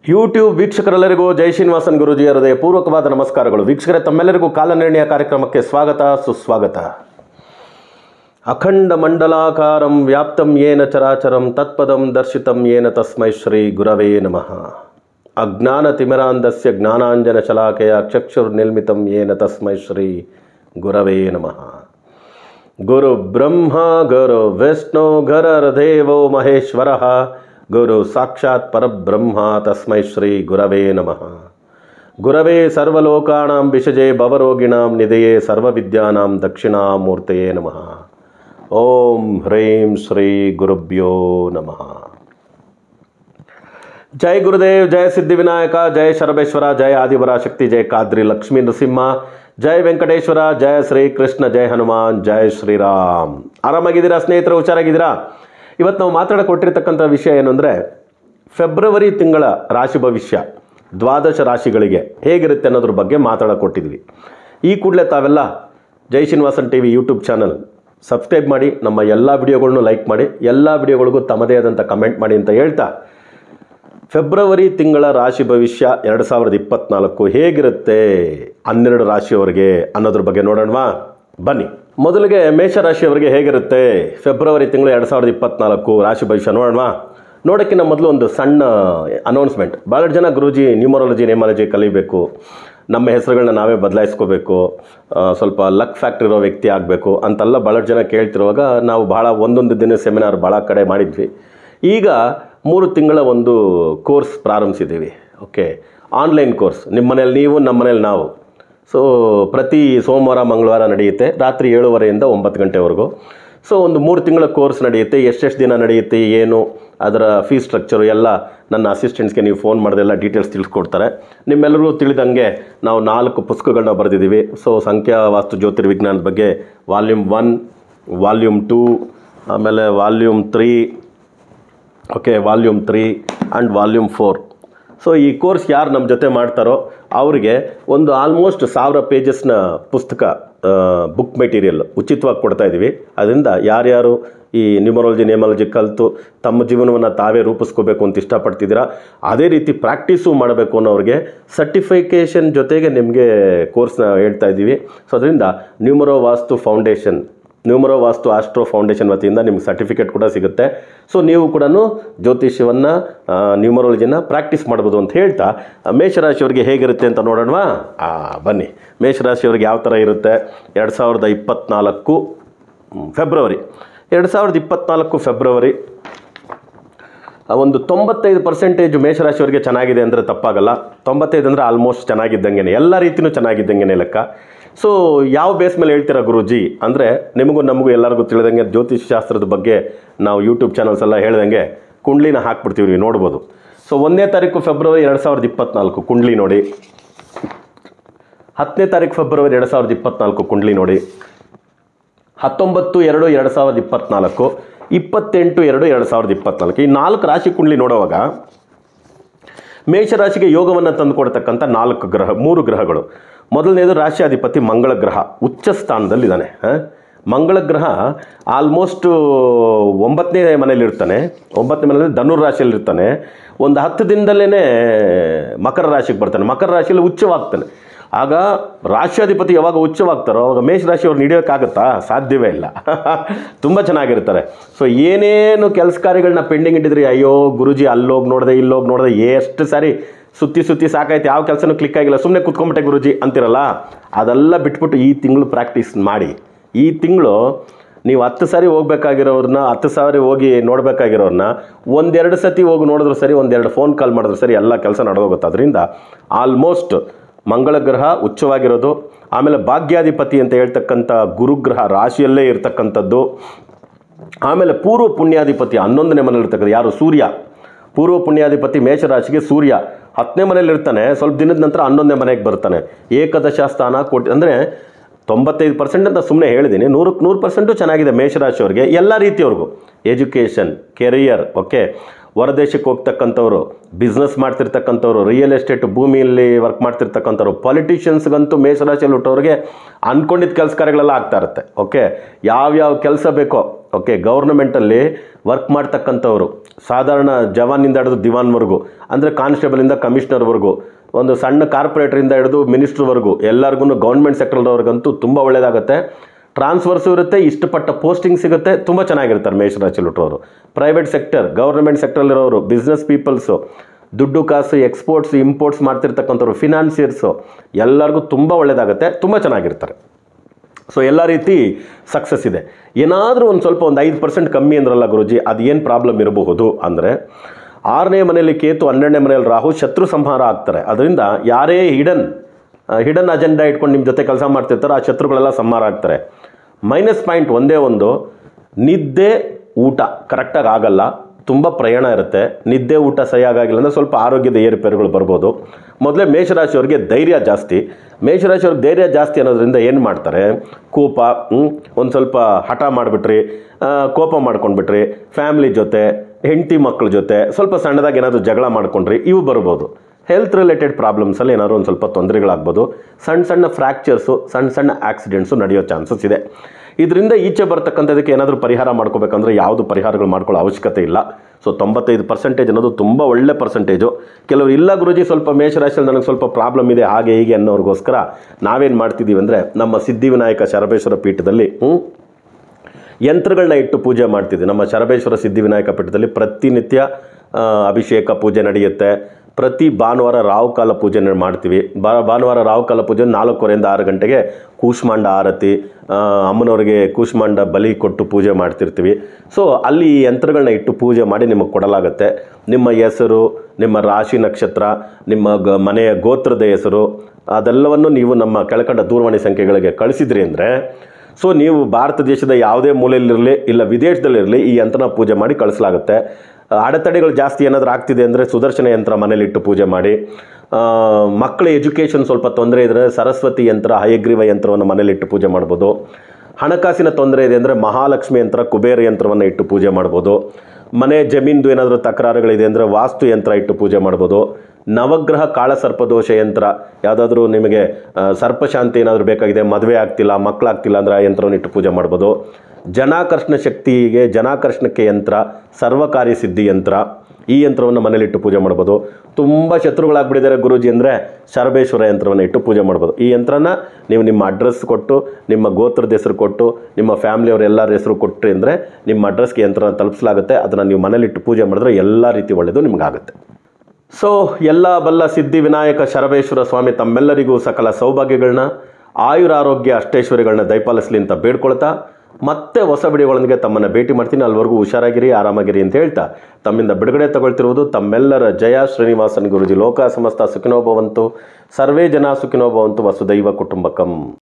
YouTube ವೀಕ್ಷಕರೆಲ್ಲರಿಗೂ ಜೈ ಶ್ರೀನಿವಾಸನ್ ಗುರುಜಿಯ ಹೃದಯ ಪೂರ್ವಕವಾದ ನಮಸ್ಕಾರಗಳು ವೀಕ್ಷಕರೇ ತಮ್ಮೆಲ್ಲರಿಗೂ ಕಾಲನಿರ್ಣಯ ಕಾರ್ಯಕ್ರಮಕ್ಕೆ ಸ್ವಾಗತ ಸುಸ್ವಾಗತ ಅಖಂಡ ಮಂಡಲಾಕಾರಂ ವ್ಯಾಪ್ತಂ ಯೇನ ಚರಾಚರಂ ತತ್ಪದಂ ದರ್ಶಿತಂ ಯೇನ ತಸ್ಮೈ ಶ್ರೀ ಗುರವೇ ನಮಃ ಅಜ್ಞಾನತಿಮಿರಾಂಧಸ್ಯ ಜ್ಞಾನಾಂಜನ ಶಲಾಕೆಯ ಚಕ್ಷುರ್ನಿರ್ಮಿತಂ ಯೇನ ತಸ್ಮೈ ಶ್ರೀ ಗುರವೇ ನಮಃ ಗುರು ಬ್ರಹ್ಮ ಗುರು ವಿಷ್ಣು ಗುರರ್ದೇವೋ ಮಹೇಶ್ವರ ಗುರು ಸಾಕ್ಷಾತ್ ಪರಬ್ರಹ್ಮ ತಸ್ಮೈ ಶ್ರೀ ಗುರವೇ ನಮಃ ಗುರವೇ ಸರ್ವಲೋಕಾಣಾಂ ವಿಷಜೆ ಭವರೋಗಿಣಾಂ ನಿಧಯೇ ಸರ್ವವಿದ್ಯಾನಾಂ ದಕ್ಷಿಣಾಮೂರ್ತಯೇ ನಮಃ ಓಂ ಹ್ರೀಂ ಶ್ರೀ ಗುರುಭ್ಯೋ ನಮಃ ಜೈ ಗುರುದೇವ್ ಜಯ ಸಿದ್ಧಿವಿನಾಯಕ ಜಯ ಶರಬೇಶ್ವರ ಜಯ ಆದಿವರ ಶಕ್ತಿ ಜಯ ಕಾದ್ರಿ ಲಕ್ಷ್ಮೀ ನೃಸಿಂಹ ಜಯ ವೆಂಕಟೇಶ್ವರ ಜಯ ಶ್ರೀ ಕೃಷ್ಣ ಜಯ ಹನುಮಾನ್ ಜಯ ಶ್ರೀರಾಮ್ ಆರಾಮಾಗಿದ್ದೀರಾ ಸ್ನೇಹಿತರು ಹುಷಾರಾಗಿದ್ದೀರಾ ಇವತ್ತು ನಾವು ಮಾತಾಡಕ್ಕೆ ಕೊಟ್ಟಿರ್ತಕ್ಕಂಥ ವಿಷಯ ಏನು ಅಂದರೆ ಫೆಬ್ರವರಿ ತಿಂಗಳ ರಾಶಿ ಭವಿಷ್ಯ ದ್ವಾದಶ ರಾಶಿಗಳಿಗೆ ಹೇಗಿರುತ್ತೆ ಅನ್ನೋದ್ರ ಬಗ್ಗೆ ಮಾತಾಡಕ್ಕೆ ಕೊಟ್ಟಿದ್ವಿ ಈ ಕೂಡಲೇ ತಾವೆಲ್ಲ Jai Srinivasan T V YouTube channel subscribe ಮಾಡಿ ನಮ್ಮ ಎಲ್ಲ ವಿಡಿಯೋಗಳನ್ನು ಲೈಕ್ ಮಾಡಿ ಎಲ್ಲ ವಿಡಿಯೋಗಳಿಗೂ ತಮ್ಮದೇ ಆದಂಥ ಕಮೆಂಟ್ ಮಾಡಿ ಅಂತ ಹೇಳ್ತಾ ಫೆಬ್ರವರಿ ತಿಂಗಳ ರಾಶಿ ಭವಿಷ್ಯ ಎರಡು ಸಾವಿರದ ಇಪ್ಪತ್ನಾಲ್ಕು ಹೇಗಿರುತ್ತೆ ಹನ್ನೆರಡು ರಾಶಿಯವರಿಗೆ ಅನ್ನೋದ್ರ ಬಗ್ಗೆ ನೋಡೋಣವಾ ಬನ್ನಿ ಮೊದಲಿಗೆ ಮೇಷರಾಶಿಯವರಿಗೆ ಹೇಗಿರುತ್ತೆ ಫೆಬ್ರವರಿ ತಿಂಗಳು ಎರಡು ಸಾವಿರದ ಇಪ್ಪತ್ನಾಲ್ಕು ರಾಶಿ ಭವಿಷ್ಯ ನೋಡೋಣವಾ ನೋಡೋಕ್ಕಿಂತ ಮೊದಲು ಒಂದು ಸಣ್ಣ ಅನೌನ್ಸ್ಮೆಂಟ್ ಭಾಳಷ್ಟು ಜನ ಗುರೂಜಿ ನ್ಯೂಮರಾಲಜಿ ನೇಮಾಲಜಿ ಕಲಿಬೇಕು ನಮ್ಮ ಹೆಸರುಗಳನ್ನ ನಾವೇ ಬದಲಾಯಿಸ್ಕೋಬೇಕು ಆ, ಸ್ವಲ್ಪ ಲಕ್ ಫ್ಯಾಕ್ಟ್ರಿ ಇರೋ ವ್ಯಕ್ತಿ ಆಗಬೇಕು ಅಂತೆಲ್ಲ ಭಾಳಷ್ಟು ಜನ ಕೇಳ್ತಿರುವಾಗ ನಾವು ಭಾಳ ಒಂದೊಂದು ದಿನ ಸೆಮಿನಾರ್ ಭಾಳ ಕಡೆ ಮಾಡಿದ್ವಿ ಈಗ ಮೂರು ತಿಂಗಳ ಒಂದು ಕೋರ್ಸ್ ಪ್ರಾರಂಭಿಸಿದ್ದೀವಿ ಓಕೆ ಆನ್ಲೈನ್ ಕೋರ್ಸ್ ನಿಮ್ಮ ಮನೇಲಿ ನೀವು ನಮ್ಮ ಮನೇಲಿ ನಾವು ಸೊ ಪ್ರತಿ ಸೋಮವಾರ ಮಂಗಳವಾರ ನಡೆಯುತ್ತೆ ರಾತ್ರಿ ಏಳುವರೆಯಿಂದ ಒಂಬತ್ತು ಗಂಟೆವರೆಗೂ ಸೊ ಒಂದು ಮೂರು ತಿಂಗಳ ಕೋರ್ಸ್ ನಡೆಯುತ್ತೆ ಎಷ್ಟೆಷ್ಟು ದಿನ ನಡೆಯುತ್ತೆ ಏನು ಅದರ ಫೀಸ್ ಸ್ಟ್ರಕ್ಚರು ಎಲ್ಲ ನನ್ನ ಅಸಿಸ್ಟೆಂಟ್ಸ್ಗೆ ನೀವು ಫೋನ್ ಮಾಡಿದೆಲ್ಲ ಡೀಟೇಲ್ಸ್ ತಿಳಿಸ್ಕೊಡ್ತಾರೆ ನಿಮ್ಮೆಲ್ಲರಿಗೂ ತಿಳಿದಂಗೆ ನಾವು ನಾಲ್ಕು ಪುಸ್ತಕಗಳನ್ನ ಬರೆದಿದ್ದೀವಿ ಸೊ ಸಂಖ್ಯಾ ವಾಸ್ತು ಜ್ಯೋತಿರ್ವಿಜ್ಞಾನದ ಬಗ್ಗೆ ವಾಲ್ಯೂಮ್ ಒನ್ ವಾಲ್ಯೂಮ್ ಟೂ ಆಮೇಲೆ volume three okay volume three and volume four so ಈ ಕೋರ್ಸ್ ಯಾರು ನಮ್ಮ ಜೊತೆ ಮಾಡ್ತಾರೋ ಅವರಿಗೆ ಒಂದು ಆಲ್ಮೋಸ್ಟ್ ಸಾವಿರ ಪೇಜಸ್ನ ಪುಸ್ತಕ ಬುಕ್ ಮೆಟೀರಿಯಲ್ ಉಚಿತವಾಗಿ ಕೊಡ್ತಾ ಇದ್ದೀವಿ ಅದರಿಂದ ಯಾರ್ಯಾರು ಈ ನ್ಯೂಮರಾಲಜಿ ನೇಮಾಲಜಿ ಕಲಿತು ತಮ್ಮ ಜೀವನವನ್ನು ತಾವೇ ರೂಪಿಸ್ಕೋಬೇಕು ಅಂತ ಇಷ್ಟಪಡ್ತಿದ್ದೀರಾ ಅದೇ ರೀತಿ ಪ್ರಾಕ್ಟೀಸು ಮಾಡಬೇಕು ಅನ್ನೋರಿಗೆ ಸರ್ಟಿಫಿಕೇಷನ್ ಜೊತೆಗೆ ನಿಮಗೆ ಕೋರ್ಸ್ನ ಹೇಳ್ತಾ ಇದ್ದೀವಿ ಸೊ ಅದರಿಂದ numero Vastu foundation numero Vastu astro foundation ವತಿಯಿಂದ ನಿಮ್ಗೆ ಸರ್ಟಿಫಿಕೇಟ್ ಕೂಡ ಸಿಗುತ್ತೆ ಸೊ ನೀವು ಕೂಡ ಜ್ಯೋತಿಷ್ಯವನ್ನು ನ್ಯೂಮರಾಲಜಿನ ಪ್ರಾಕ್ಟೀಸ್ ಮಾಡ್ಬೋದು ಅಂತ ಹೇಳ್ತಾ ಆ, ಮೇಷರಾಶಿಯವರಿಗೆ ಹೇಗಿರುತ್ತೆ ಅಂತ ನೋಡೋಣವಾ ಆ, ಬನ್ನಿ ಮೇಷರಾಶಿಯವರಿಗೆ ಯಾವ ಥರ ಇರುತ್ತೆ ಎರಡು ಸಾವಿರದ ಇಪ್ಪತ್ತ್ನಾಲ್ಕು ಹ್ಮ್, ಫೆಬ್ರವರಿ ಎರಡು ಸಾವಿರದ ಇಪ್ಪತ್ತ್ನಾಲ್ಕು ಫೆಬ್ರವರಿ ಆ, ಒಂದು ತೊಂಬತ್ತೈದು ಪರ್ಸೆಂಟೇಜ್ ಮೇಷರಾಶಿಯವರಿಗೆ ಚೆನ್ನಾಗಿದೆ ಅಂದರೆ ತಪ್ಪಾಗಲ್ಲ ತೊಂಬತ್ತೈದು ಅಂದರೆ ಆಲ್ಮೋಸ್ಟ್ ಚೆನ್ನಾಗಿದ್ದಂಗೆ ಎಲ್ಲ ರೀತಿಯೂ ಚೆನ್ನಾಗಿದ್ದಂಗೆ ಲೆಕ್ಕ ಸೊ ಯಾವ ಬೇಸ್ ಮೇಲೆ ಹೇಳ್ತೀರಾ ಗುರೂಜಿ ಅಂದರೆ ನಿಮಗೂ ನಮಗೂ ಎಲ್ಲರಿಗೂ ತಿಳಿದಂಗೆ ಜ್ಯೋತಿಷ್ ಶಾಸ್ತ್ರದ ಬಗ್ಗೆ ನಾವು ಯೂಟ್ಯೂಬ್ ಚಾನಲ್ಸ್ ಎಲ್ಲ ಹೇಳ್ದಂಗೆ ಕುಂಡ್ಲಿನ ಹಾಕ್ಬಿಡ್ತೀವಿ ನೀವು ನೋಡ್ಬೋದು ಸೊ ಒಂದನೇ ತಾರೀಕು ಫೆಬ್ರವರಿ ಎರಡು ಸಾವಿರದ ಇಪ್ಪತ್ತ್ನಾಲ್ಕು ಕುಂಡ್ಲಿ ನೋಡಿ ಹತ್ತನೇ ತಾರೀಕು ಫೆಬ್ರವರಿ ಎರಡು ಸಾವಿರದ ಇಪ್ಪತ್ತ್ನಾಲ್ಕು ಕುಂಡ್ಲಿ ನೋಡಿ ಹತ್ತೊಂಬತ್ತು ಎರಡು ಎರಡು ಸಾವಿರದ ಇಪ್ಪತ್ತ್ನಾಲ್ಕು ಇಪ್ಪತ್ತೆಂಟು ಎರಡು ಎರಡು ಸಾವಿರದ ಇಪ್ಪತ್ತ್ನಾಲ್ಕು ಈ ನಾಲ್ಕು ರಾಶಿ ಕುಂಡ್ಲಿ ನೋಡುವಾಗ ಮೇಷರಾಶಿಗೆ ಯೋಗವನ್ನು ತಂದುಕೊಡ್ತಕ್ಕಂಥ ನಾಲ್ಕು ಗ್ರಹ ಮೂರು ಗ್ರಹಗಳು ಮೊದಲನೇದು ರಾಶಿಯಾಧಿಪತಿ ಮಂಗಳ ಗ್ರಹ ಉಚ್ಚ ಸ್ಥಾನದಲ್ಲಿದ್ದಾನೆ ಆ? ಮಂಗಳ ಗ್ರಹ ಆಲ್ಮೋಸ್ಟ್ ಒಂಬತ್ತನೇ ಮನೇಲಿ ಇರ್ತಾನೆ ಒಂಬತ್ತನೇ ಮನೇಲಿ ಧನುರ್ ರಾಶಿಯಲ್ಲಿ ಇರ್ತಾನೆ ಒಂದು ಹತ್ತು ದಿನದಲ್ಲೇ ಮಕರ ರಾಶಿಗೆ ಬರ್ತಾನೆ ಮಕರ ರಾಶಿಯಲ್ಲಿ ಉಚ್ಚವಾಗ್ತಾನೆ ಆಗ ರಾಶಿಯಾಧಿಪತಿ ಯಾವಾಗ ಉಚ್ಚವಾಗ್ತಾರೋ ಅವಾಗ ಮೇಷರಾಶಿಯವ್ರು ಹಿಡಿಯೋಕ್ಕಾಗತ್ತಾ ಸಾಧ್ಯವೇ ಇಲ್ಲ ತುಂಬ ಚೆನ್ನಾಗಿರ್ತಾರೆ ಸೊ ಏನೇನು ಕೆಲಸ ಕಾರ್ಯಗಳನ್ನ ಪೆಂಡಿಂಗ್ ಇಟ್ಟಿದ್ರಿ ಅಯ್ಯೋ ಗುರುಜಿ ಅಲ್ಲೋಗಿ ನೋಡಿದೆ ಇಲ್ಲೋಗಿ ನೋಡಿದೆ ಎಷ್ಟು ಸಾರಿ ಸುತ್ತಿ ಸುತ್ತಿ ಸಾಕಾಯ್ತು ಯಾವ ಕೆಲಸನೂ ಕ್ಲಿಕ್ ಆಗಿಲ್ಲ ಸುಮ್ಮನೆ ಕುತ್ಕೊಂಬಿಟ್ಟೆ ಗುರುಜಿ ಅಂತಿರಲ್ಲ ಅದೆಲ್ಲ ಬಿಟ್ಬಿಟ್ಟು ಈ ತಿಂಗಳು ಪ್ರಾಕ್ಟೀಸ್ ಮಾಡಿ ಈ ತಿಂಗಳು ನೀವು ಹತ್ತು ಸಾರಿ ಹೋಗ್ಬೇಕಾಗಿರೋರನ್ನ ಹತ್ತು ಸಾರಿ ಹೋಗಿ ನೋಡಬೇಕಾಗಿರೋರನ್ನ ಒಂದೆರಡು ಸತಿ ಹೋಗಿ ನೋಡಿದ್ರು ಸರಿ ಒಂದೆರಡು ಫೋನ್ ಕಾಲ್ ಮಾಡಿದ್ರು ಸರಿ ಎಲ್ಲ ಕೆಲಸ ನಡೆದೋಗುತ್ತೆ ಅದರಿಂದ ಆಲ್ಮೋಸ್ಟ್ ಮಂಗಳ ಗ್ರಹ ಉಚ್ಚವಾಗಿರೋದು ಆಮೇಲೆ ಭಾಗ್ಯಾಧಿಪತಿ ಅಂತ ಹೇಳ್ತಕ್ಕಂಥ ಗುರುಗ್ರಹ ರಾಶಿಯಲ್ಲೇ ಇರ್ತಕ್ಕಂಥದ್ದು ಆಮೇಲೆ ಪೂರ್ವ ಪುಣ್ಯಾಧಿಪತಿ ಹನ್ನೊಂದನೇ ಮನೇಲಿ ಇರ್ತಕ್ಕಂಥ ಯಾರು ಸೂರ್ಯ ಪೂರ್ವ ಪುಣ್ಯಾಧಿಪತಿ ಮೇಷರಾಶಿಗೆ ಸೂರ್ಯ ಹತ್ತನೇ ಮನೇಲಿ ಇರ್ತಾನೆ ಸ್ವಲ್ಪ ದಿನದ ನಂತರ ಹನ್ನೊಂದನೇ ಮನೆಗೆ ಬರ್ತಾನೆ ಏಕದಶ ಸ್ಥಾನ ಕೊಟ್ಟು ಅಂದರೆ ತೊಂಬತ್ತೈದು ಪರ್ಸೆಂಟ್ ಅಂತ ಸುಮ್ಮನೆ ಹೇಳಿದ್ದೀನಿ ನೂರಕ್ಕೆ ನೂರು ಪರ್ಸೆಂಟು ಚೆನ್ನಾಗಿದೆ ಮೇಷರಾಶಿಯವ್ರಿಗೆ ಎಲ್ಲ ರೀತಿಯವ್ರಿಗೂ ಎಜುಕೇಷನ್ ಕೆರಿಯರ್ ಓಕೆ ಹೊರದೇಶಕ್ಕೆ ಹೋಗ್ತಕ್ಕಂಥವ್ರು ಬಿಸ್ನೆಸ್ ಮಾಡ್ತಿರ್ತಕ್ಕಂಥವ್ರು ರಿಯಲ್ ಎಸ್ಟೇಟ್ ಭೂಮಿಯಲ್ಲಿ ವರ್ಕ್ ಮಾಡ್ತಿರ್ತಕ್ಕಂಥವ್ರು ಪಾಲಿಟಿಷಿಯನ್ಸ್ಗಂತೂ ಮೇಷರಾಶಿಯಲ್ಲಿ ಹುಟ್ಟೋರಿಗೆ ಅಂದ್ಕೊಂಡಿದ್ದ ಕೆಲಸ ಕಾರ್ಯಗಳೆಲ್ಲ ಆಗ್ತಾ ಇರುತ್ತೆ ಓಕೆ ಯಾವ್ಯಾವ ಕೆಲಸ ಬೇಕೋ ಓಕೆ ಗೌರ್ನಮೆಂಟಲ್ಲಿ ವರ್ಕ್ ಮಾಡ್ತಕ್ಕಂಥವ್ರು ಸಾಧಾರಣ ಜವಾನಿಂದ ಹಿಡಿದು ದಿವಾನ್ವರೆಗೂ ಅಂದರೆ ಕಾನ್ಸ್ಟೇಬಲಿಂದ ಕಮಿಷನರ್ವರೆಗೂ ಒಂದು ಸಣ್ಣ ಕಾರ್ಪೊರೇಟರಿಂದ ಹಿಡಿದು ಮಿನಿಸ್ಟ್ರ್ವರೆಗೂ ಎಲ್ಲರಿಗೂ ಗೌರ್ಮೆಂಟ್ ಸೆಕ್ಟರ್ದವ್ರಿಗಂತೂ ತುಂಬ ಒಳ್ಳೆಯದಾಗುತ್ತೆ ಟ್ರಾನ್ಸ್ಫರ್ಸು ಇರುತ್ತೆ ಇಷ್ಟಪಟ್ಟ ಪೋಸ್ಟಿಂಗ್ ಸಿಗುತ್ತೆ ತುಂಬ ಚೆನ್ನಾಗಿರ್ತಾರೆ ಮೇಷರಾಶಿ ಲುಟ್ರವರು ಪ್ರೈವೇಟ್ ಸೆಕ್ಟರ್ ಗೌರ್ಮೆಂಟ್ ಸೆಕ್ಟರಲ್ಲಿರೋರು ಬಿಸ್ನೆಸ್ ಪೀಪಲ್ಸು ದುಡ್ಡು ಕಾಸು ಎಕ್ಸ್ಪೋರ್ಟ್ಸ್ ಇಂಪೋರ್ಟ್ಸ್ ಮಾಡ್ತಿರ್ತಕ್ಕಂಥವ್ರು ಫಿನಾನ್ಸಿಯರ್ಸು ಎಲ್ಲರಿಗೂ ತುಂಬ ಒಳ್ಳೆಯದಾಗುತ್ತೆ ತುಂಬ ಚೆನ್ನಾಗಿರ್ತಾರೆ ಸೊ ಎಲ್ಲ ರೀತಿ ಸಕ್ಸಸ್ ಇದೆ ಏನಾದರೂ ಒಂದು ಸ್ವಲ್ಪ ಒಂದು ಐದು ಪರ್ಸೆಂಟ್ ಕಮ್ಮಿ ಅಂದ್ರಲ್ಲ ಗುರುಜಿ ಅದು ಏನು ಪ್ರಾಬ್ಲಮ್ ಇರಬಹುದು ಅಂದರೆ ಆರನೇ ಮನೆಯಲ್ಲಿ ಕೇತು ಹನ್ನೆರಡನೇ ಮನೆಯಲ್ಲಿ ರಾಹು ಶತ್ರು ಸಂಹಾರ ಆಗ್ತಾರೆ ಅದರಿಂದ ಯಾರೇ ಹಿಡನ್ ಹಿಡನ್ ಅಜೆಂಡಾ ಇಟ್ಕೊಂಡು ನಿಮ್ಮ ಜೊತೆ ಕೆಲಸ ಮಾಡ್ತಿರ್ತಾರೋ ಆ ಶತ್ರುಗಳೆಲ್ಲ ಸಂಹಾರ ಆಗ್ತಾರೆ ಮೈನಸ್ ಪಾಯಿಂಟ್ ಒಂದೇ ಒಂದು ನಿದ್ದೆ ಊಟ ಕರೆಕ್ಟಾಗಿ ಆಗಲ್ಲ ತುಂಬ ಪ್ರಯಾಣ ಇರುತ್ತೆ ನಿದ್ದೆ ಊಟ ಸರಿಯಾಗಿಲ್ಲ ಅಂದರೆ ಸ್ವಲ್ಪ ಆರೋಗ್ಯದ ಏರುಪೇರುಗಳು ಬರ್ಬೋದು ಮೊದಲೇ ಮೇಷರಾಶಿಯವ್ರಿಗೆ ಧೈರ್ಯ ಜಾಸ್ತಿ ಮೇಷರಾಶಿಯವ್ರಿಗೆ ಧೈರ್ಯ ಜಾಸ್ತಿ ಅನ್ನೋದ್ರಿಂದ ಏನು ಮಾಡ್ತಾರೆ ಕೋಪ ಒಂದು ಸ್ವಲ್ಪ ಹಠ ಮಾಡಿಬಿಟ್ರಿ ಕೋಪ ಮಾಡ್ಕೊಂಡ್ಬಿಟ್ರಿ ಫ್ಯಾಮ್ಲಿ ಜೊತೆ ಹೆಂಡತಿ ಮಕ್ಕಳ ಜೊತೆ ಸ್ವಲ್ಪ ಸಣ್ಣದಾಗಿ ಏನಾದರೂ ಜಗಳ ಮಾಡ್ಕೊಂಡ್ರಿ ಇವು ಬರ್ಬೋದು ಹೆಲ್ತ್ ರಿಲೇಟೆಡ್ ಪ್ರಾಬ್ಲಮ್ಸಲ್ಲಿ ಏನಾದ್ರು ಒಂದು ಸ್ವಲ್ಪ ತೊಂದರೆಗಳಾಗ್ಬೋದು ಸಣ್ಣ ಸಣ್ಣ ಫ್ರ್ಯಾಕ್ಚರ್ಸು ಸಣ್ಣ ಸಣ್ಣ ಆಕ್ಸಿಡೆಂಟ್ಸು ನಡೆಯೋ ಚಾನ್ಸಸ್ ಇದೆ ಇದರಿಂದ ಈಚೆ ಬರ್ತಕ್ಕಂಥದಕ್ಕೆ ಏನಾದರೂ ಪರಿಹಾರ ಮಾಡ್ಕೋಬೇಕಂದ್ರೆ ಯಾವುದು ಪರಿಹಾರಗಳು ಮಾಡ್ಕೊಳ್ಳೋ ಅವಶ್ಯಕತೆ ಇಲ್ಲ ಸೊ ತೊಂಬತ್ತೈದು ಪರ್ಸೆಂಟೇಜ್ ಅನ್ನೋದು ತುಂಬ ಒಳ್ಳೆ ಪರ್ಸೆಂಟೇಜು ಕೆಲವರು ಇಲ್ಲ ಗುರುಜಿ ಸ್ವಲ್ಪ ಮೇಷರಾಶಿಯಲ್ಲಿ ನನಗೆ ಸ್ವಲ್ಪ ಪ್ರಾಬ್ಲಮ್ ಇದೆ ಹಾಗೆ ಹೀಗೆ ಅನ್ನೋರಿಗೋಸ್ಕರ ನಾವೇನು ಮಾಡ್ತಿದ್ದೀವಿ ಅಂದರೆ ನಮ್ಮ ಸಿದ್ಧಿವಿನಾಯಕ ಶರಬೇಶ್ವರ ಪೀಠದಲ್ಲಿ ಹ್ಮ್, ಯಂತ್ರಗಳನ್ನ ಇಟ್ಟು ಪೂಜೆ ಮಾಡ್ತಿದ್ವಿ ನಮ್ಮ ಶರಬೇಶ್ವರ ಸಿದ್ಧಿವಿನಾಯಕ ಪೀಠದಲ್ಲಿ ಪ್ರತಿನಿತ್ಯ ಆ, ಅಭಿಷೇಕ ಪೂಜೆ ನಡೆಯುತ್ತೆ ಪ್ರತಿ ಭಾನುವಾರ ರಾಹುಕಾಲ ಪೂಜೆ ಮಾಡ್ತೀವಿ ಬಾ ಭಾನುವಾರ ರಾಹುಕಾಲ ಪೂಜೆ ನಾಲ್ಕೂವರೆಯಿಂದ ಆರು ಗಂಟೆಗೆ ಕೂಷ್ಮಾಂಡ ಆರತಿ ಆ, ಅಮ್ಮನವ್ರಿಗೆ ಕೂಷ್ಮಾಂಡ ಬಲಿ ಕೊಟ್ಟು ಪೂಜೆ ಮಾಡ್ತಿರ್ತೀವಿ ಸೊ ಅಲ್ಲಿ ಈ ಯಂತ್ರಗಳನ್ನ ಇಟ್ಟು ಪೂಜೆ ಮಾಡಿ ನಿಮಗೆ ಕೊಡಲಾಗುತ್ತೆ ನಿಮ್ಮ ಹೆಸರು ನಿಮ್ಮ ರಾಶಿ ನಕ್ಷತ್ರ ನಿಮ್ಮ ಗ ಮನೆಯ ಗೋತ್ರದ ಹೆಸರು ಅದೆಲ್ಲವನ್ನು ನೀವು ನಮ್ಮ ಕೆಳಕಂಡ ದೂರವಾಣಿ ಸಂಖ್ಯೆಗಳಿಗೆ ಕಳಿಸಿದ್ರಿ ಅಂದರೆ ಸೊ ನೀವು ಭಾರತ ದೇಶದ ಯಾವುದೇ ಮೂಲೆಯಲ್ಲಿರಲಿ ಇಲ್ಲ ವಿದೇಶದಲ್ಲಿರಲಿ ಈ ಯಂತ್ರನ ಪೂಜೆ ಮಾಡಿ ಕಳಿಸಲಾಗುತ್ತೆ ಅಡೆತಡೆಗಳು ಜಾಸ್ತಿ ಏನಾದರೂ ಆಗ್ತಿದೆ ಅಂದರೆ ಸುದರ್ಶನ ಯಂತ್ರ ಮನೇಲಿಟ್ಟು ಪೂಜೆ ಮಾಡಿ ಆ, ಮಕ್ಕಳ ಎಜುಕೇಷನ್ ಸ್ವಲ್ಪ ತೊಂದರೆ ಇದ್ದರೆ ಸರಸ್ವತಿ ಯಂತ್ರ ಹಯಗ್ರೀವ ಯಂತ್ರವನ್ನು ಮನೇಲಿಟ್ಟು ಪೂಜೆ ಮಾಡ್ಬೋದು ಹಣಕಾಸಿನ ತೊಂದರೆ ಇದೆ ಅಂದರೆ ಮಹಾಲಕ್ಷ್ಮಿ ಯಂತ್ರ ಕುಬೇರ ಯಂತ್ರವನ್ನು ಇಟ್ಟು ಪೂಜೆ ಮಾಡ್ಬೋದು ಮನೆ ಜಮೀನ್ದು ಏನಾದರೂ ತಕರಾರುಗಳಿದೆ ಅಂದರೆ ವಾಸ್ತು ಯಂತ್ರ ಇಟ್ಟು ಪೂಜೆ ಮಾಡ್ಬೋದು ನವಗ್ರಹ ಕಾಳಸರ್ಪದೋಷ ಯಂತ್ರ ಯಾವುದಾದ್ರೂ ನಿಮಗೆ ಆ, ಸರ್ಪಶಾಂತಿ ಏನಾದರೂ ಬೇಕಾಗಿದೆ ಮದುವೆ ಆಗ್ತಿಲ್ಲ ಮಕ್ಕಳಾಗ್ತಿಲ್ಲ ಅಂದರೆ ಆ ಯಂತ್ರವನ್ನು ಇಟ್ಟು ಪೂಜೆ ಮಾಡ್ಬೋದು ಜನಾಕರ್ಷಣ ಶಕ್ತಿಗೆ ಜನಾಕರ್ಷಣಕ್ಕೆ ಯಂತ್ರ ಸರ್ವಕಾರಿ ಸಿದ್ಧಿ ಯಂತ್ರ ಈ ಯಂತ್ರವನ್ನು ಮನೇಲಿಟ್ಟು ಪೂಜೆ ಮಾಡ್ಬೋದು ತುಂಬ ಶತ್ರುಗಳಾಗ್ಬಿಟ್ಟಿದ್ದಾರೆ ಗುರೂಜಿ ಅಂದರೆ ಶರಬೇಶ್ವರ ಯಂತ್ರವನ್ನು ಇಟ್ಟು ಪೂಜೆ ಮಾಡ್ಬೋದು ಈ ಯಂತ್ರನ ನೀವು ನಿಮ್ಮ ಅಡ್ರೆಸ್ ಕೊಟ್ಟು ನಿಮ್ಮ ಗೋತ್ರದ ಹೆಸರು ಕೊಟ್ಟು ನಿಮ್ಮ ಫ್ಯಾಮಿಲಿಯವ್ರ ಎಲ್ಲರ ಹೆಸರು ಕೊಟ್ಟರೆ ಅಂದರೆ ನಿಮ್ಮ ಅಡ್ರೆಸ್ಗೆ ಯಂತ್ರನ ತಲುಪಿಸಲಾಗುತ್ತೆ ಅದನ್ನು ನೀವು ಮನೇಲಿಟ್ಟು ಪೂಜೆ ಮಾಡಿದ್ರೆ ಎಲ್ಲ ರೀತಿ ಒಳ್ಳೆಯದು ನಿಮಗಾಗುತ್ತೆ ಸೊ ಎಲ್ಲ ಬಲ್ಲ ಸಿದ್ಧಿ ವಿನಾಯಕ ಶರಬೇಶ್ವರ ಸ್ವಾಮಿ ತಮ್ಮೆಲ್ಲರಿಗೂ ಸಕಲ ಸೌಭಾಗ್ಯಗಳನ್ನ ಆಯುರಾರೋಗ್ಯ ಅಷ್ಟೈಶ್ವರ್ಯಗಳನ್ನ ದಯಪಾಲಿಸಲಿ ಅಂತ ಬೇಡ್ಕೊಳ್ತಾ ಮತ್ತೆ ಹೊಸ ವಿಡಿಯೋಗಳೊಂದಿಗೆ ತಮ್ಮನ್ನು ಭೇಟಿ ಮಾಡ್ತೀನಿ ಅಲ್ಲಿವರೆಗೂ ಹುಷಾರಾಗಿರಿ ಆರಾಮಾಗಿರಿ ಅಂತ ಹೇಳ್ತಾ ತಮ್ಮಿಂದ ಬಿಡುಗಡೆ ತಗೊಳ್ತಿರುವುದು ತಮ್ಮೆಲ್ಲರ ಜಯ ಶ್ರೀನಿವಾಸನ್ ಗುರುಜಿ ಲೋಕ ಸಮಸ್ತ ಸುಖಿನೋ ಭವಂತು ಸರ್ವೇ ಜನ ಸುಖಿನೋ ಭವಂತು ವಸುದೈವ ಕುಟುಂಬಕಂ